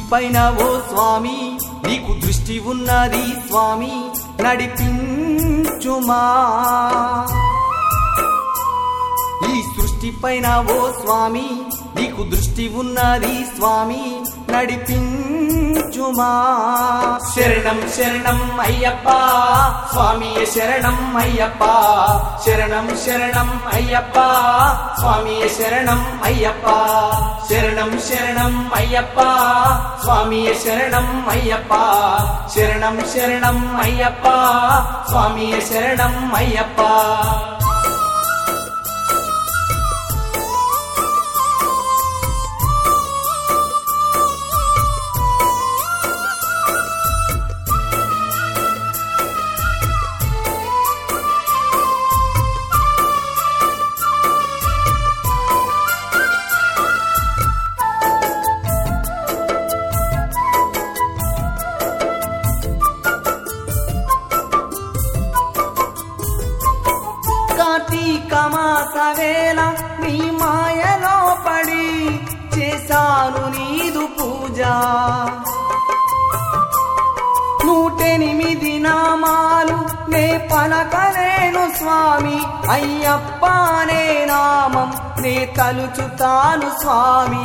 పైన ఓ స్వామి నీకు దృష్టి ఉన్నది స్వామి నడిపించుమా ఈ సృష్టి పైన ఓ స్వామి నీకు దృష్టి ఉన్నది స్వామి నడిపించుమా శరణం శరణం అయ్యప్ప స్వామి శరణం అయ్యప్ప శరణం శరణం అయ్యప్ప స్వామి శరణం అయ్యప్ప శరణం శరణం అయ్యప్ప స్వామి శరణం అయ్యప్ప శరణం శరణం అయ్యప్ప స్వామి శరణం అయ్యప్ప కార్తీక మాస వేళ నీ మాయలో పడి చేశాను నీదు పూజ నూటెనిమిది నామాలు నే పలకలేను స్వామి అయ్యప్ప అనే నామం నే తలుచుతాను స్వామి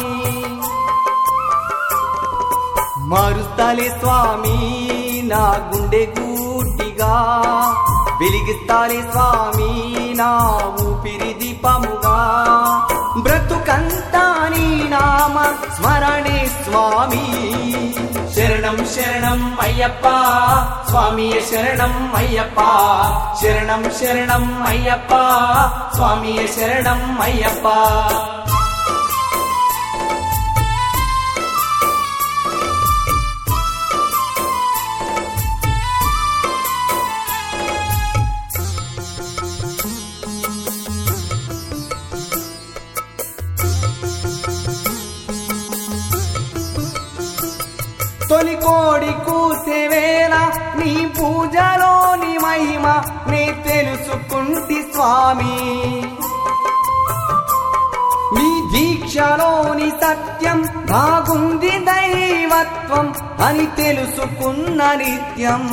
మారుస్తాలే స్వామి నా గుండె గూటిగా వెలిగిస్తాలే స్వామి నా ఊపిరి దీపముగా బ్రతుకంతా నీ నామ స్మరణే స్వామి శరణం శరణం అయ్యప్ప స్వామి శరణం అయ్యప్ప శరణం శరణం అయ్యప్ప స్వామి శరణం అయ్యప్ప తొలి కోడి కూసే వేళ నీ పూజలోని మహిమ నే తెలుసుకుంటి స్వామి నీ దీక్షలోని సత్యం బాగుంది దైవత్వం అని తెలుసుకున్న నిత్యం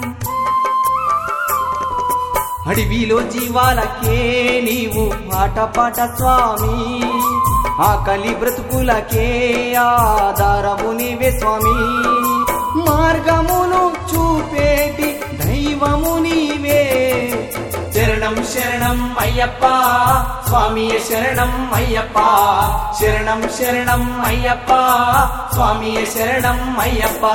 అడవిలో జీవాలకే నీవు పాట పాట స్వామి ఆకలి బ్రతుకులకే ఆధారము నీవే స్వామి మార్గమును చూపేటి దైవము నీవే శరణం శరణం అయ్యప్ప స్వామి శరణం అయ్యప్ప శరణం శరణం అయ్యప్ప స్వామి శరణం అయ్యప్ప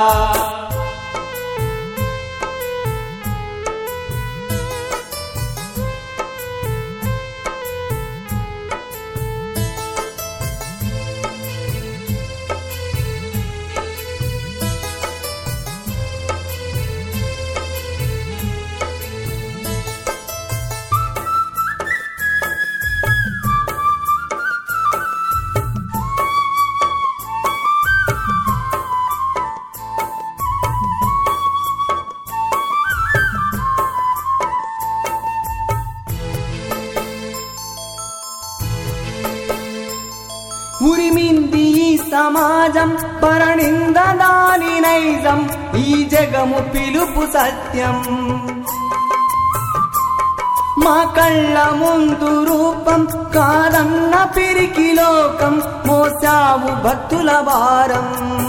ఉరిమింది ఈ సమాజం పరనింద దాని నైజం ఈ జగము పిలుపు సత్యం మా కళ్ళ ముందు రూపం కాదన్న పిరికి లోకం మోసావు భక్తుల భారం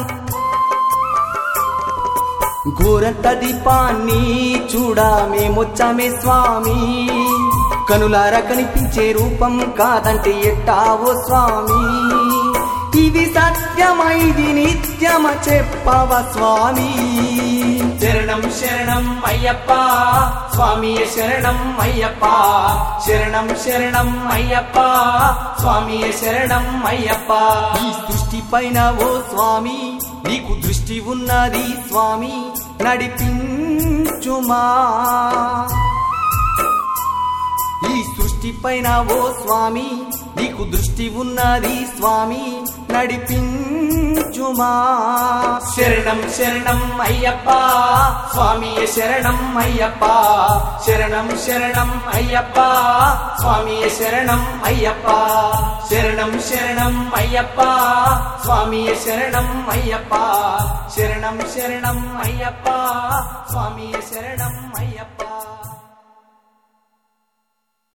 ఘోరంత దీపాన్ని చూడా మేమొచ్చామే స్వామి కనులార కనిపించే రూపం కాదంటే ఎట్టావో స్వామి ఇది సత్యమైది నిత్యమ చెప్పవ స్వామి శరణం శరణం అయ్యప్ప స్వామి శరణం అయ్యప్ప శరణం శరణం అయ్యప్ప స్వామి శరణం అయ్యప్ప ఈ సృష్టి పైన ఓ స్వామి నీకు దృష్టి ఉన్నది స్వామి నడిపించుమా ఈ సృష్టి పైన ఓ స్వామి నీకు దృష్టి ఉన్నది స్వామి నడిపించుమా శరణం శరణం అయ్యప్ప స్వామి శరణం అయ్యప్ప శరణం శరణం అయ్యప్ప స్వామి శరణం అయ్యప్ప శరణం శరణం శరణం అయ్యప్ప స్వామియ శరణం అయ్యప్ప శరణం శరణం అయ్యప్ప స్వామియ శరణం అయ్యప్ప